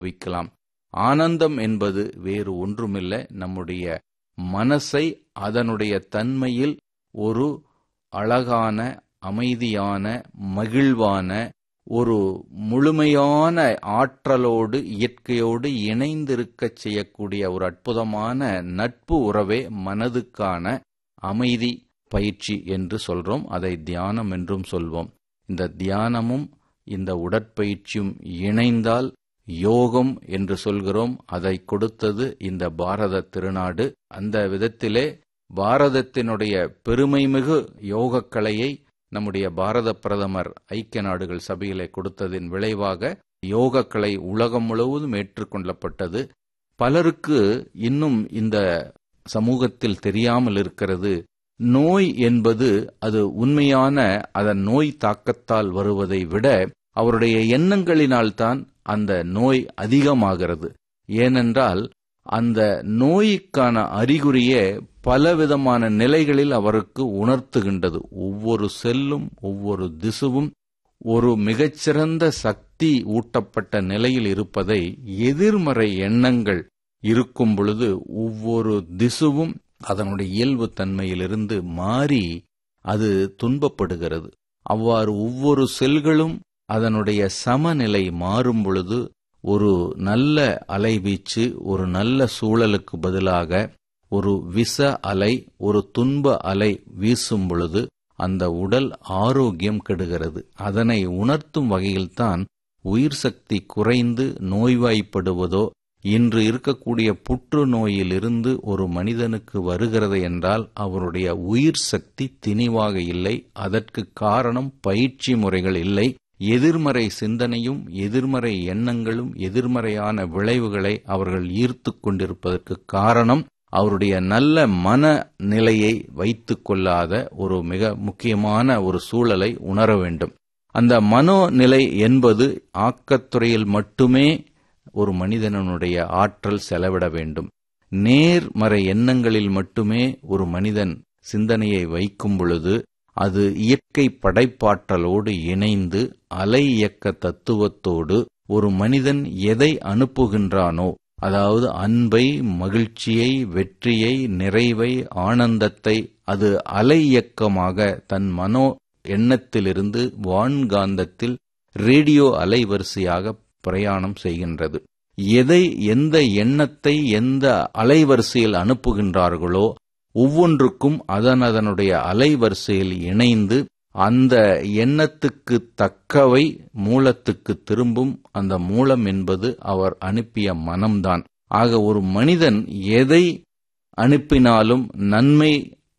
வைக்கலாம் ஆனந்தம் என்பது வேறு ஒன்றுமில்லை நம்முடைய மனசை அதனுடைய தன்மையில் ஒரு அழகான அமைதியான மகிழ்வான ஒரு முழுமையான ஆற்றலோடு இயற்கையோடு இணைந்திருக்கச் செய்யக்கூடிய ஒரு அற்புதமான நட்பு உறவே மனதுக்கான அமைதி பயிற்சி என்று சொல்றோம் அதை தியானம் என்றும் சொல்வோம் இந்த தியானமும் இந்த உடற்பயிற்சியும் இணைந்தால் யோகம் என்று சொல்கிறோம் அதை கொடுத்தது இந்த பாரத திருநாடு அந்த விதத்திலே பாரதத்தினுடைய பெருமைமிகு யோகக்கலையை நம்முடைய பாரத பிரதமர் ஐக்கிய நாடுகள் சபையிலே கொடுத்ததின் விளைவாக யோகக்கலை உலகம் முழுவதும் ஏற்றுக்கொள்ளப்பட்டது பலருக்கு இன்னும் இந்த சமூகத்தில் தெரியாமல் இருக்கிறது நோய் என்பது அது உண்மையான அதன் நோய் தாக்கத்தால் வருவதை விட அவருடைய எண்ணங்களினால்தான் அந்த நோய் அதிகமாகிறது ஏனென்றால் அந்த நோய்க்கான அறிகுறியே பலவிதமான நிலைகளில் அவருக்கு உணர்த்துகின்றது ஒவ்வொரு செல்லும் ஒவ்வொரு திசுவும் ஒரு மிகச்சிறந்த சக்தி ஊட்டப்பட்ட நிலையில் இருப்பதை எதிர்மறை எண்ணங்கள் இருக்கும் பொழுது ஒவ்வொரு திசுவும் அதனுடைய இயல்பு தன்மையிலிருந்து மாறி அது துன்பப்படுகிறது அவ்வாறு ஒவ்வொரு செல்களும் அதனுடைய சமநிலை மாறும் பொழுது ஒரு நல்ல அலைவீச்சு ஒரு நல்ல சூழலுக்கு பதிலாக ஒரு விச அலை ஒரு துன்ப அலை வீசும் பொழுது அந்த உடல் ஆரோக்கியம் கெடுகிறது அதனை உணர்த்தும் வகையில்தான் உயிர் சக்தி குறைந்து நோய்வாய்ப்படுவதோ இன்று இருக்கக்கூடிய புற்றுநோயிலிருந்து ஒரு மனிதனுக்கு வருகிறது என்றால் அவருடைய உயிர் சக்தி திணிவாக இல்லை அதற்கு காரணம் பயிற்சி முறைகள் இல்லை எதிர்மறை சிந்தனையும் எதிர்மறை எண்ணங்களும் எதிர்மறையான விளைவுகளை அவர்கள் ஈர்த்து கொண்டிருப்பதற்கு காரணம் அவருடைய நல்ல மன நிலையை வைத்து கொள்ளாத ஒரு மிக முக்கியமான ஒரு சூழலை உணர வேண்டும் அந்த மனோநிலை என்பது ஆக்கத்துறையில் மட்டுமே ஒரு மனிதனுடைய ஆற்றல் செலவிட வேண்டும் நேர்மறை எண்ணங்களில் மட்டுமே ஒரு மனிதன் சிந்தனையை வைக்கும் பொழுது அது இயற்கை படைப்பாற்றலோடு இணைந்து அலை இயக்க தத்துவத்தோடு ஒரு மனிதன் எதை அனுப்புகின்றானோ அதாவது அன்பை மகிழ்ச்சியை வெற்றியை நிறைவை ஆனந்தத்தை அது அலை இயக்கமாக தன் மனோ எண்ணத்திலிருந்து வான்காந்தத்தில் ரேடியோ அலைவரிசையாக பிரயாணம் செய்கின்றது எதை எந்த எண்ணத்தை எந்த அலைவரிசையில் அனுப்புகின்றார்களோ ஒவ்வொன்றுக்கும் அதன் அதனுடைய அலைவரிசையில் இணைந்து அந்த எண்ணத்துக்கு தக்கவை மூலத்துக்கு திரும்பும் அந்த மூலம் என்பது அவர் அனுப்பிய மனம்தான் ஆக ஒரு மனிதன் எதை அனுப்பினாலும் நன்மை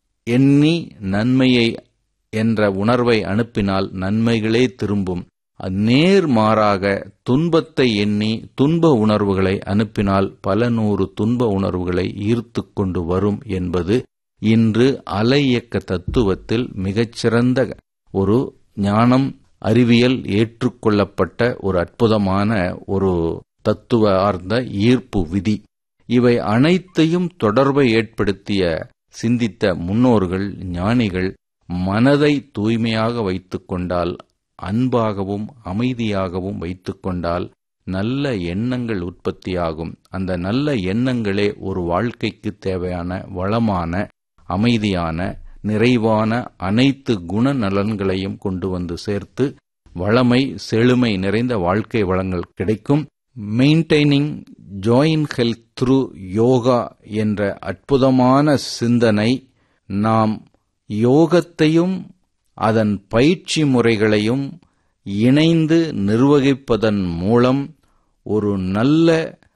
எண்ணி நன்மையை என்ற உணர்வை அனுப்பினால் நன்மைகளே திரும்பும் நேர்மாறாக துன்பத்தை எண்ணி துன்ப உணர்வுகளை அனுப்பினால் பல நூறு துன்ப உணர்வுகளை ஈர்த்து கொண்டு வரும் என்பது இன்று அலை இயக்க தத்துவத்தில் மிகச்சிறந்த ஒரு ஞானம் அறிவியல் ஏற்றுக்கொள்ளப்பட்ட ஒரு அற்புதமான ஒரு தத்துவ ஆர்ந்த ஈர்ப்பு விதி இவை அனைத்தையும் தொடர்பை ஏற்படுத்திய சிந்தித்த முன்னோர்கள் ஞானிகள் மனதை தூய்மையாக வைத்துக் கொண்டால் அன்பாகவும் அமைதியாகவும் வைத்துக்கொண்டால் நல்ல எண்ணங்கள் உற்பத்தியாகும் அந்த நல்ல எண்ணங்களே ஒரு வாழ்க்கைக்கு தேவையான வளமான அமைதியான நிறைவான அனைத்து குண நலன்களையும் கொண்டு வந்து சேர்த்து வளமை செழுமை நிறைந்த வாழ்க்கை வளங்கள் கிடைக்கும் maintaining joint health through yoga என்ற அற்புதமான சிந்தனை நாம் யோகத்தையும் அதன் பயிற்சி முறைகளையும் இணைந்து நிர்வகிப்பதன் மூலம் ஒரு நல்ல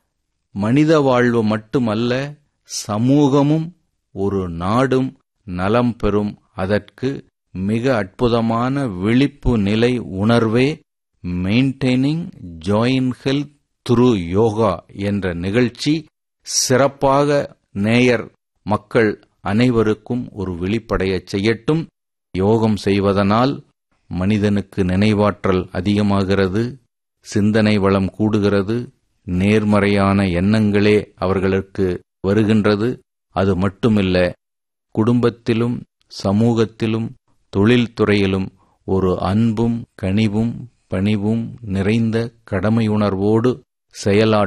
மனித வாழ்வு மட்டுமல்ல சமூகமும் ஒரு நாடும் நலம் பெறும் அதற்கு மிக அற்புதமான விழிப்பு நிலை உணர்வே maintaining joint health through yoga என்ற நிகழ்ச்சி சிறப்பாக நேயர் மக்கள் அனைவருக்கும் ஒரு விழிப்படையச் செய்யட்டும் யோகம் செய்வதனால் மனிதனுக்கு நினைவாற்றல் அதிகமாகிறது சிந்தனை வளம் கூடுகிறது நேர்மறையான எண்ணங்களே அவர்களுக்கு வருகின்றது அது மட்டுமில்ல குடும்பத்திலும் சமூகத்திலும் தொழில்துறையிலும் ஒரு அன்பும் கனிவும் பணிவும் நிறைந்த கடமையுணர்வோடு செயலாற்ற